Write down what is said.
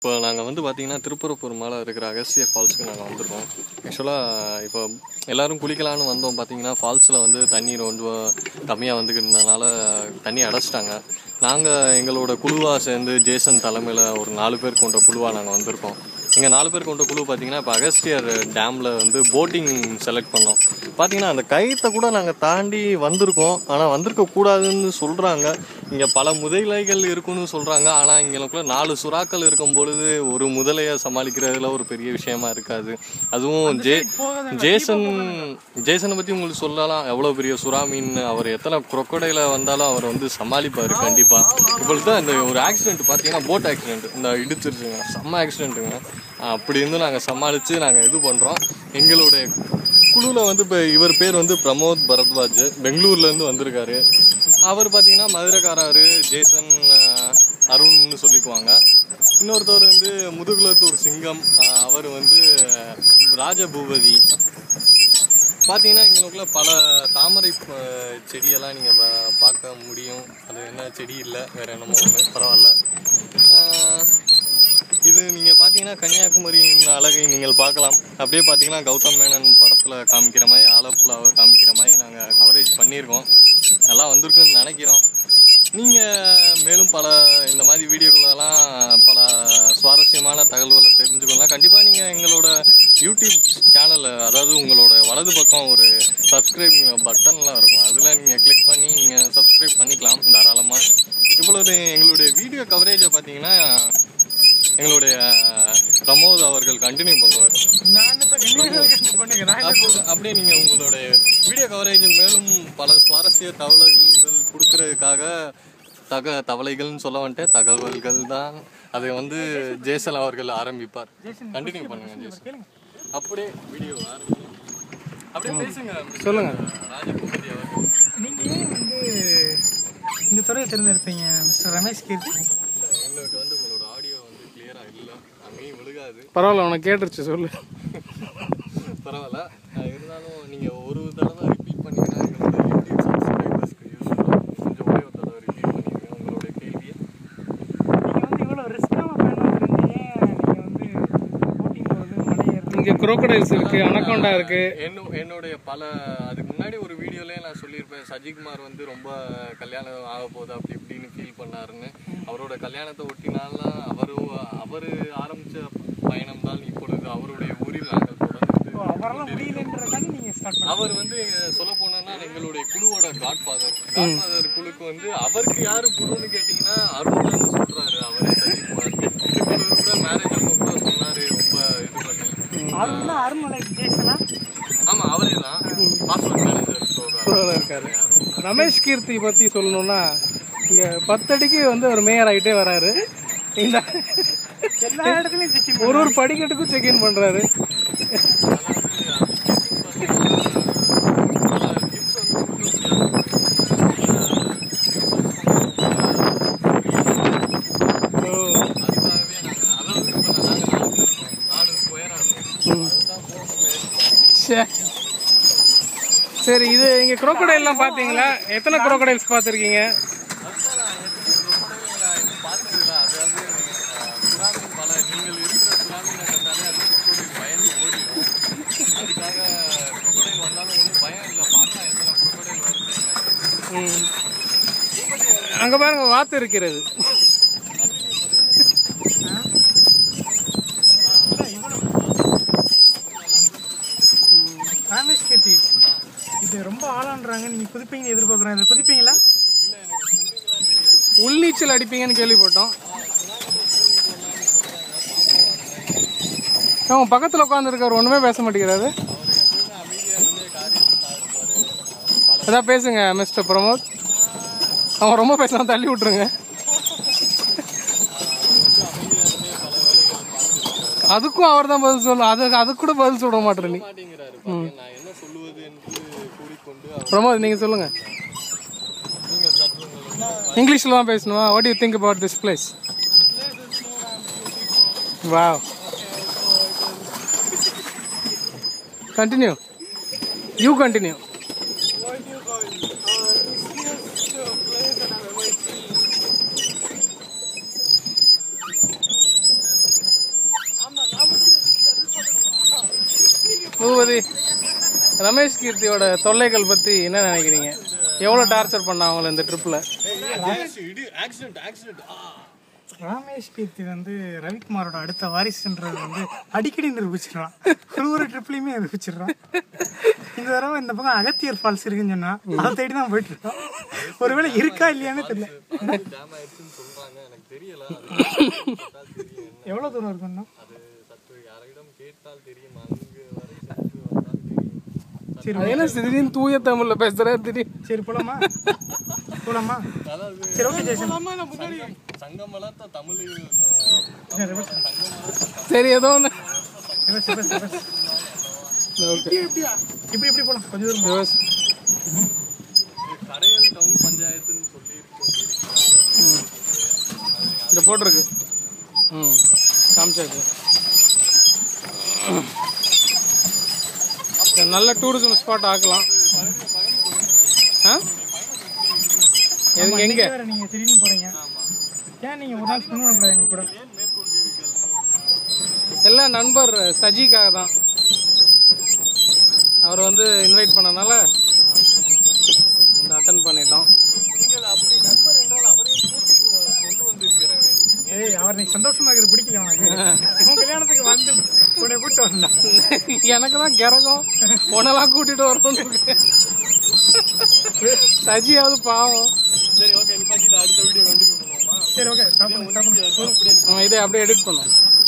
இப்போ நாங்கள் வந்து பார்த்தீங்கன்னா திருப்பரப்பூர் மேலே இருக்கிற அகஸ்தியர் ஃபால்ஸுக்கு நாங்கள் வந்திருக்கோம் ஆக்சுவலாக இப்போ எல்லாரும் குளிக்கலான்னு வந்தோம் பார்த்தீங்கன்னா ஃபால்ஸில் வந்து தண்ணி ரொம்ப கம்மியாக வந்துக்கிட்டதுனால தண்ணி அடைச்சிட்டாங்க நாங்கள் எங்களோட குழுவாக சேர்ந்து ஜேசன் தலைமையில் ஒரு நாலு பேர் கொண்ட குழுவாக நாங்கள் வந்திருக்கோம் எங்கள் நாலு பேர் கொண்ட குழு பார்த்தீங்கன்னா இப்போ அகஸ்தியர் டேமில் வந்து போட்டிங் செலக்ட் பண்ணோம் பார்த்தீங்கன்னா அந்த கயித்தை கூட நாங்கள் தாண்டி வந்திருக்கோம் ஆனால் வந்திருக்க கூடாதுன்னு சொல்கிறாங்க இங்கே பல முதலைகள் இருக்குன்னு சொல்கிறாங்க ஆனால் இங்களுக்குள்ள நாலு சுறாக்கள் இருக்கும் பொழுது ஒரு முதலையை சமாளிக்கிறதுல ஒரு பெரிய விஷயமா இருக்காது அதுவும் ஜே ஜேசன் ஜேசனை பற்றி உங்களுக்கு சொல்லலாம் எவ்வளோ பெரிய சுறா மீன் அவர் எத்தனை குரொக்கடையில் வந்தாலும் அவர் வந்து சமாளிப்பார் கண்டிப்பாக இப்பொழுது தான் இந்த ஒரு ஆக்சிடென்ட் பார்த்தீங்கன்னா போட் ஆக்சிடென்ட் இந்த இடிச்சிருச்சுங்க செம்ம ஆக்சிடென்ட்டுங்க அப்படி இருந்து நாங்கள் சமாளித்து நாங்கள் இது பண்ணுறோம் எங்களுடைய குழுவில் வந்து இப்போ இவர் பேர் வந்து பிரமோத் பரத்வாஜ் பெங்களூர்லேருந்து வந்திருக்காரு அவர் பார்த்தீங்கன்னா மதுரைக்காரர் ஜேசன் அஹ், அருண்னு சொல்லிக்குவாங்க இன்னொருத்தவர் வந்து முதுகுலத்தூர் சிங்கம் அஹ், அவர் வந்து அஹ், ராஜபூபதி பார்த்தீங்கன்னா எங்களுக்குள்ள பல தாமரை அஹ், செடியெல்லாம் நீங்கள் பார்க்க முடியும் அது என்ன செடி இல்லை வேற என்னமோ ஒன்று பரவாயில்ல அஹ், இது நீங்கள் பார்த்தீங்கன்னா கன்னியாகுமரியின் அழகை நீங்கள் பார்க்கலாம் அப்படியே பார்த்தீங்கன்னா கௌதம் மேனன் படத்தில் காமிக்கிற மாதிரி ஆலப்புழாவை காமிக்கிற மாதிரி நாங்கள் கவரேஜ் பண்ணியிருக்கோம் நல்லா வந்திருக்குன்னு நினைக்கிறோம் நீங்கள் மேலும் பல இந்த மாதிரி வீடியோக்களெல்லாம் பல சுவாரஸ்யமான தகவல்களை தெரிஞ்சுக்கலாம் கண்டிப்பாக நீங்கள் எங்களோட யூடியூப் சேனலில் அதாவது உங்களோட வலது பக்கம் ஒரு சப்ஸ்கிரைப் பட்டன்லாம் இருக்கும் அதில் நீங்கள் கிளிக் பண்ணி நீங்கள் சப்ஸ்கிரைப் பண்ணிக்கலாம் தாராளமாக இவ்வளவு எங்களுடைய வீடியோ கவரேஜை பார்த்தீங்கன்னா எங்களுடைய பிரமோத் அவர்கள் கண்டினியூ பண்ணுவார் நான் இப்ப கண்டிப்பா பண்ணுங்க நான் அப்போ- அப்படியே நீங்க உங்களுடைய வீடியோ கவரேஜில் மேலும் பல சுவாரஸ்ய தகவல்கள் கொடுக்கறதுக்காக தக தவளைகள்னு சொல்ல வந்துட்டு தகவல்கள் தான் அதை வந்து ஜேசன் அவர்கள் ஆரம்பிப்பார் கண்டினியூ பண்ணுங்க ஜேசன் அப்படியே வீடியோ ஆரம்பிங்க அப்படியே பேசுங்க சொல்லுங்க ராஜகுமாரி அவர்கள் நீங்க ஏன் வந்து இந்த துறையை தேர்ந்தெடுத்தீங்க மிஸ்டர் ரமேஷ் கீர்த்தி இல்ல, எங்களுக்கு வந்து உங்களோட ஆடியோ வந்து கிளியரா இல்ல அங்கேயும் விழுகாது பரவாயில்ல உனக்கு கேட்டுருச்சு சொல்லு பரவாயில்ல அஹ் இருந்தாலும் நீங்க ஒரு தடவை ரிப்பீட் பண்ணீங்கன்னா எங்களோட யூடியூப் சப்ஸ்கிரைபர்ஸ்க்கு யூஸ்ஃபுல்லாக கொஞ்சம் ஒரே ஒரு தடவை ரிப்பீட் பண்ணிடுங்க உங்களுடைய கேள்வியை நீங்க வந்து இவ்வளவு ரிஸ்கான பயணம் இருந்து ஏன் நீங்க வந்து போட்டிங் போறது மலை ஏறுறது இங்க குரோக்கடைல்ஸ் இருக்கு அனகோண்டா இருக்கு என்ன என்னுடைய பல அதுக்கு முன்னாடி ஒரு வீடியோலயே நான் சொல்லியிருப்பேன் சஜிகுமார் வந்து ரொம்ப கல்யாணம் ஆக போகுது அப்படி இப்படின்னு ஃபீல் பண்ணாருன்னு அவரோட கல்யாணத்தை ஒட்டினாலாம் அவரு அவர் ஆரம்பிச்ச பயணம் தான் இப்பொழுது அவருடைய ஊரில் நாங்கள் தொடர்ந்து வரலாம் முடியலன்றதாண்டி நீங்க ஸ்டார்ட் பண்ணி அவர் வந்து சொல்ல போனா எங்களுடைய குழுவோட காட்ஃபாதர் காட்ஃபாதர் குழுக்கு வந்து அவருக்கு யாரு குருன்னு கேட்டீங்கன்னா அருண் சொல்றாரு அவரே சஜிகுமார் இப்பொழுது கூட மேரேஜ் அப்போ கூட சொன்னாரு ரொம்ப இது பண்ணி அருணா அருண்மலை ஜெய்சனா ஆமா அவரே தான் பாஸ்வேர்ட் மேனேஜர் பரவாயில்ல இருக்காரு ரமேஷ் கீர்த்தி பத்தி சொல்லணும்னா இங்க பத்தடிக்கு வந்து ஒரு மேயர் ஆகிட்டே வராரு இந்த எல்லா இடத்துலயும் செக்கிங் ஒரு ஒரு படிக்கட்டுக்கும் செக் இன் பண்றாரு ஓ, ச்சே. சரி இது இங்க crocodile எல்லாம் பாத்தீங்களா எத்தனை crocodiles பாத்திருக்கீங்க ம். அங்க பாருங்க வாத்து இருக்கிறது ரமேஷ் கீர்த்தி இது ரொம்ப ஆளான்றாங்க நீங்க குதிப்பீங்கன்னு எதிர்பார்க்குறேன் இதில் குதிப்பீங்களா உள்நீச்சல் அடிப்பீங்கன்னு கேள்விப்பட்டோம் அவன் பக்கத்துல உட்காந்துருக்காரு ஒண்ணுமே பேச மாட்டேங்கிறாரு அதான் பேசுங்க மிஸ்டர் பிரமோத் அவன் ரொம்ப பேசலாம் தள்ளி விட்டுருங்க அதுக்கும் அவர் தான் பதில் சொல்லும் அது அதுக்கு கூட பதில் சொல்ல மாட்டேன் நீ மாட்டேங்கிறாரு பாருங்க. நான் என்ன சொல்லுவது என்று கூறிக்கொண்டு அவர் பிரமோத் நீங்க சொல்லுங்க நீங்க சற்று உங்களுடைய இங்கிலீஷ்ல தான் பேசணுமா what you think about this place wow continue you continue Boopathi Ramesh கீர்த்தியோட தொல்லைகள் பத்தி என்ன நினைக்கிறீங்க எவ்வளவு டார்ச்சர் பண்ண அவங்கள இந்த ட்ரிப்ல ராமேஷ் கீர்த்தி வந்து ரவிக்குமாரோட அடுத்த வாரிசுன்றது வந்து அடிக்கடி நிரூபிச்சிடறான் ஒரு ஒரு ட்ரிப்லையுமே நிரூபிச்சிடுறான் இந்த தடவை இந்த பக்கம் அகத்தியர் ஃபால்ஸ் இருக்குன்னு சொன்னா அதை தேடி தான் போயிட்டு இருக்கோம் ஒருவேளை இருக்கா இல்லையான்னு தெரியல டேம் ஆயிடுச்சுன்னு சொல்றாங்க எனக்கு தெரியல எவ்வளவு தூரம் இருக்கும்னா அது சற்று யாரிடம் கேட்டால் தெரியும் அங்கு வரை சற்று வந்தால் தெரியும் சரி அது என்ன திடீர்னு தூய தமிழ்ல பேசுற திடீர் சரி போலாமா போலாமா அதாவது சரி ஓகே ஜெய்சன் சங்கம் வளர்த்த தமிழ் சரி ஏதோ ஒண்ணு reverse, reverse, reverse. ஓகே இப்படி இப்படி போலாம் கொஞ்சம் தூரம் போலாம். கடையல் டவுன் பஞ்சாயத்துன்னு சொல்லி ம் இங்க போட்டிருக்கு ம் காமிச்சாச்சு இது நல்ல டூரிசம் ஸ்பாட் ஆக்கலாம் ஆ எங்க எங்க இன்னைக்கு வேற நீங்க திடீர்னு போறீங்க ஏன் நீங்க ஒரு நாள் ஸ்பெண்ட் பண்ணக்கூடாது எங்க கூட எல்லாம் நண்பர் சஜிக்காக தான் அவர் வந்து இன்வைட் பண்ணனால வந்து அட்டன் பண்ணிட்டோம் நீங்கள் அப்படி நண்பர் என்றால் அவரையும் கூட்டிட்டு வ- கொண்டு வந்திருக்கிற வேண்டும் ஏய் அவர் நீ சந்தோஷமா இருக்கிறது பிடிக்கல உனக்கு உன் கல்யாணத்துக்கு வந்து உன்னை கூட்டு வந்தான் எனக்கு தான் கிறகம் உன்னெல்லாம் கூட்டிட்டு வரணும் சஜியாவது பாவம் சரி ஓகே நிப்பாச்சி இதை அடுத்த வீடியோ கண்டினியூ பண்ணுவோமா சரி ஓகே ஸ்டாப் பண்ணு ஸ்டாப் பண்ணு நம்ம இதை அப்படியே எடிட் பண்ணுவோம்